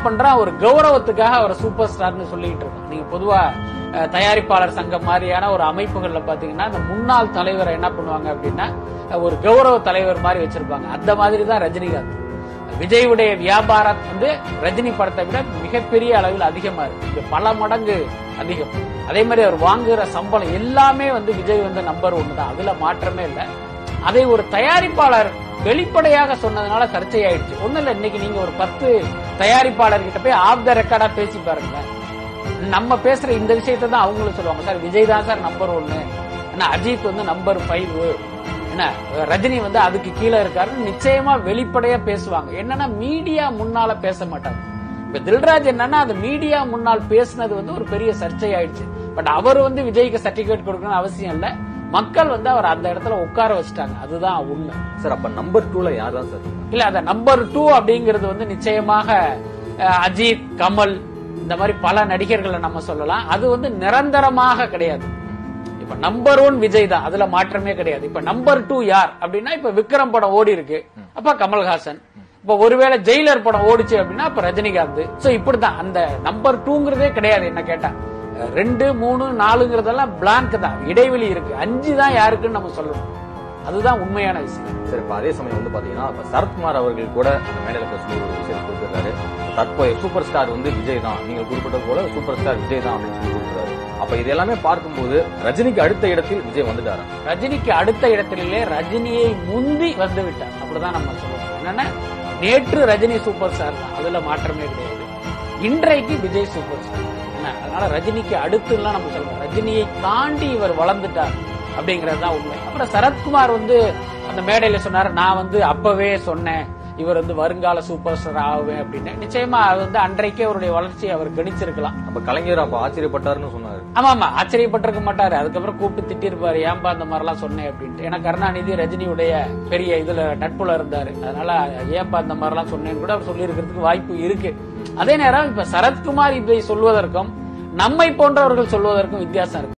பண்றான் ஒரு கௌரவத்துக்காக அவர் சூப்பர் ஸ்டார்னு சொல்லிட்டு இருக்கோம் நீங்க பொதுவா அஹ், தயாரிப்பாளர் சங்கம் மாதிரியான ஒரு அமைப்புகள்ல பாத்தீங்கன்னா இந்த முன்னாள் தலைவரை என்ன பண்ணுவாங்க அப்படின்னா அஹ், ஒரு கௌரவ தலைவர் மாதிரி வச்சிருப்பாங்க அந்த மாதிரி தான் ரஜினிகாந்த் விஜயுடைய வியாபாரம் வந்து ரஜினி படத்தை விட மிகப்பெரிய அளவில் அதிகமா இருக்கு இது பல மடங்கு அதிகம் அதே மாதிரி அவர் வாங்குற சம்பளம் எல்லாமே வந்து விஜய் வந்து நம்பர் ஒன்னு தான் அதுல மாற்றமே இல்லை அதை ஒரு தயாரிப்பாளர் வெளிப்படையாக சொன்னதுனால சர்ச்சையாயிடுச்சு ஒண்ணு இல்ல இன்னைக்கு நீங்க ஒரு பத்து தயாரிப்பாளர்கிட்ட போய் ஆஃப் த ரெக்கார்டா பேசி பாருங்க நம்ம பேசுற இந்த விஷயத்தை தான் அவங்களும் சொல்லுவாங்க சார் விஜய் தான் சார் நம்பர் ஒன்னு ஏன்னா அஜித் வந்து நம்பர் ஃபைவ் என்ன ரஜினி வந்து அதுக்கு கீழே இருக்காருன்னு நிச்சயமா வெளிப்படையா பேசுவாங்க என்னன்னா மீடியா முன்னால பேச மாட்டாங்க இப்ப தில்ராஜ் என்னன்னா அது மீடியா முன்னால் பேசுனது வந்து ஒரு பெரிய சர்ச்சை ஆயிடுச்சு பட் அவர் வந்து விஜய்க்கு சர்டிபிகேட் கொடுக்கணும்னு அவசியம் இல்ல மக்கள் வந்து அவர் அந்த இடத்துல உட்கார வச்சுட்டாங்க அதுதான் உண்மை சார் அப்ப நம்பர் டூல யார் தான் சார் இல்ல அந்த நம்பர் டூ அப்படிங்கிறது வந்து நிச்சயமாக அஹ், அஜித் கமல் இந்த மாதிரி பல நடிகர்களை நம்ம சொல்லலாம் அது வந்து நிரந்தரமாக கிடையாது இப்ப நம்பர் ஒன் விஜய் தான் அதுல மாற்றமே கிடையாது இப்ப நம்பர் டூ யார் அப்படின்னா இப்ப விக்ரம் படம் ஓடி இருக்கு அப்ப கமல்ஹாசன் இப்ப ஒருவேளை ஜெயிலர் படம் ஓடிச்சு அப்படின்னா அப்ப ரஜினிகாந்த் சோ இப்படிதான் அந்த நம்பர் டூங்கிறதே கிடையாது என்ன கேட்டா அஹ், ரெண்டு மூணு நாலுங்கிறதெல்லாம் பிளாங்க் தான் இடைவெளி இருக்கு அஞ்சு தான் யாருக்குன்னு நம்ம சொல்லணும் அதுதான் உண்மையான விஷயம் சரி இப்ப அதே சமயம் வந்து பாத்தீங்கன்னா இப்ப சரத்குமார் அவர்கள் கூட அந்த மேடையில பேசும்போது ஒரு விஷயம் கொடுத்திருக்காரு தற்போதைய சூப்பர் ஸ்டார் வந்து விஜய் தான் நீங்க குறிப்பிட்டது போல சூப்பர் ஸ்டார் விஜய் தான் அப்படின்னு சொல்லி கொடுக்குறாரு அப்ப இது எல்லாமே பார்க்கும்போது ரஜினிக்கு அடுத்த இடத்தில் விஜய் வந்துட்டாரா ரஜினிக்கு அடுத்த இடத்திலே ரஜினியை முந்தி வந்து விட்டார் அப்படிதான் நம்ம சொல்லுவோம் என்னன்னா நேற்று ரஜினி சூப்பர் ஸ்டார் தான் அதுல மாற்றமே கிடையாது இன்றைக்கு விஜய் சூப்பர் ஸ்டார் என்ன அதனால ரஜினிக்கு அடுத்து எல்லாம் நம்ம சொல்றோம் ரஜினியை தாண்டி இவர் வளர்ந்துட்டார் அப்படிங்கறது தான் உண்மை அப்புறம் சரத்குமார் வந்து அந்த மேடையில சொன்னாரு நான் வந்து அப்பவே சொன்னேன் இவர் வந்து வருங்கால சூப்பர் ஸ்டார் ஆகுவேன் அப்படின்னு நிச்சயமா அது வந்து அன்றைக்கே அவருடைய வளர்ச்சியை அவர் கணிச்சிருக்கலாம் அப்ப கலைஞர் அப்ப ஆச்சரியப்பட்டாருன்னு சொன்னாரு ஆமா ஆமா ஆச்சரியப்பட்டிருக்க மாட்டாரு அதுக்கப்புறம் கூப்பிட்டு திட்டிருப்பாரு ஏன்பா அந்த மாதிரி எல்லாம் சொன்னேன் அப்படின்ட்டு ஏன்னா கருணாநிதி ரஜினியுடைய பெரிய இதுல நட்புல இருந்தாரு அதனால ஏன்பா அந்த மாதிரி எல்லாம் சொன்னேன்னு கூட அவர் சொல்லி இருக்கிறதுக்கு வாய்ப்பு இருக்கு அதே நேரம் இப்ப சரத்குமார் இதை சொல்வதற்கும் நம்மை போன்றவர்கள் சொல்வதற்கும் வித்தியாசம் இருக்கு